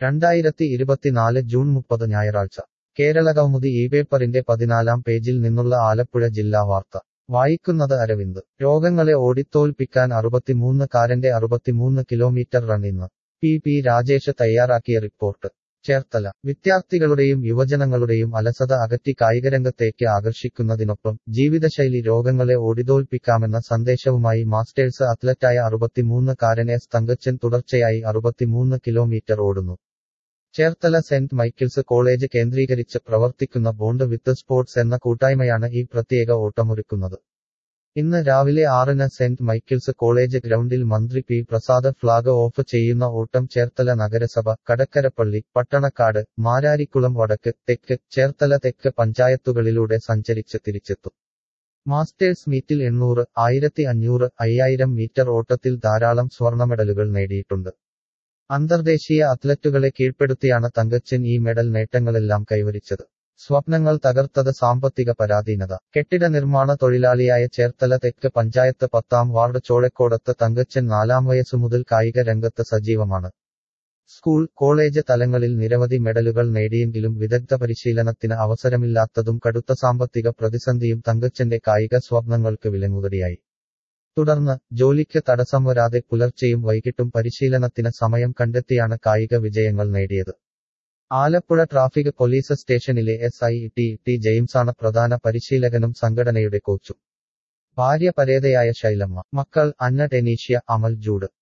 രണ്ടായിരത്തി ഇരുപത്തിനാല് ജൂൺ മുപ്പത് ഞായറാഴ്ച കേരളകൗമുദി ഈ പേപ്പറിന്റെ പതിനാലാം പേജിൽ നിന്നുള്ള ആലപ്പുഴ ജില്ലാ വാർത്ത വായിക്കുന്നത് അരവിന്ദ് രോഗങ്ങളെ ഓടിത്തോൽപ്പിക്കാൻ അറുപത്തിമൂന്ന് കാരന്റെ അറുപത്തിമൂന്ന് കിലോമീറ്റർ റൺ ഇന്ന് പി പി രാജേഷ് തയ്യാറാക്കിയ റിപ്പോർട്ട് ചേർത്തല വിദ്യാർത്ഥികളുടെയും യുവജനങ്ങളുടെയും അലസത അകറ്റി കായികരംഗത്തേക്ക് ആകർഷിക്കുന്നതിനൊപ്പം ജീവിതശൈലി രോഗങ്ങളെ ഓടിതോൽപ്പിക്കാമെന്ന സന്ദേശവുമായി മാസ്റ്റേഴ്സ് അത്ലറ്റായ അറുപത്തിമൂന്ന് കാരൻ എസ് തങ്കച്ചൻ തുടർച്ചയായി അറുപത്തിമൂന്ന് കിലോമീറ്റർ ഓടുന്നു ചേർത്തല സെന്റ് മൈക്കിൾസ് കോളേജ് കേന്ദ്രീകരിച്ച് പ്രവർത്തിക്കുന്ന ബോണ്ട് വിത്ത് സ്പോർട്സ് എന്ന കൂട്ടായ്മയാണ് ഈ പ്രത്യേക ഓട്ടമൊരുക്കുന്നത് ഇന്ന് രാവിലെ ആറിന് സെന്റ് മൈക്കിൾസ് കോളേജ് ഗ്രൗണ്ടിൽ മന്ത്രി പി പ്രസാദ് ഫ്ളാഗ് ഓഫ് ചെയ്യുന്ന ഓട്ടം ചേർത്തല നഗരസഭ കടക്കരപ്പള്ളി പട്ടണക്കാട് മാരാരിക്കുളം വടക്ക് തെക്ക് ചേർത്തല തെക്ക് പഞ്ചായത്തുകളിലൂടെ സഞ്ചരിച്ച് തിരിച്ചെത്തും മാസ്റ്റേഴ്സ് മീറ്റിൽ എണ്ണൂറ് ആയിരത്തി അഞ്ഞൂറ് അയ്യായിരം മീറ്റർ ഓട്ടത്തിൽ ധാരാളം സ്വർണ്ണ മെഡലുകൾ നേടിയിട്ടുണ്ട് അന്തർദേശീയ അത്ലറ്റുകളെ കീഴ്പ്പെടുത്തിയാണ് തങ്കച്ചൻ ഈ മെഡൽ നേട്ടങ്ങളെല്ലാം കൈവരിച്ചത് സ്വപ്നങ്ങൾ തകർത്തത് സാമ്പത്തിക പരാധീനത കെട്ടിട നിർമ്മാണ തൊഴിലാളിയായ ചേർത്തല തെക്ക് പഞ്ചായത്ത് പത്താം വാർഡ് ചോഴക്കോടത്ത് തങ്കച്ചൻ നാലാം വയസ്സു മുതൽ കായിക രംഗത്ത് സജീവമാണ് സ്കൂൾ കോളേജ് തലങ്ങളിൽ നിരവധി മെഡലുകൾ നേടിയെങ്കിലും വിദഗ്ധ പരിശീലനത്തിന് അവസരമില്ലാത്തതും കടുത്ത സാമ്പത്തിക പ്രതിസന്ധിയും തങ്കച്ചന്റെ കായിക സ്വപ്നങ്ങൾക്ക് വിലങ്ങുതടിയായി തുടർന്ന് ജോലിക്ക് തടസ്സം വരാതെ പുലർച്ചെയും വൈകിട്ടും പരിശീലനത്തിന് സമയം കണ്ടെത്തിയാണ് കായിക വിജയങ്ങൾ നേടിയത് ആലപ്പുഴ ട്രാഫിക് പോലീസ് സ്റ്റേഷനിലെ എസ് ഐ ടി ടി ജെയിംസാണ് പ്രധാന പരിശീലകനും സംഘടനയുടെ കോച്ചും ഭാര്യ പരേതയായ ശൈലമ്മ മക്കൾ അന്ന ടെനീഷ്യ അമൽ ജൂഡ്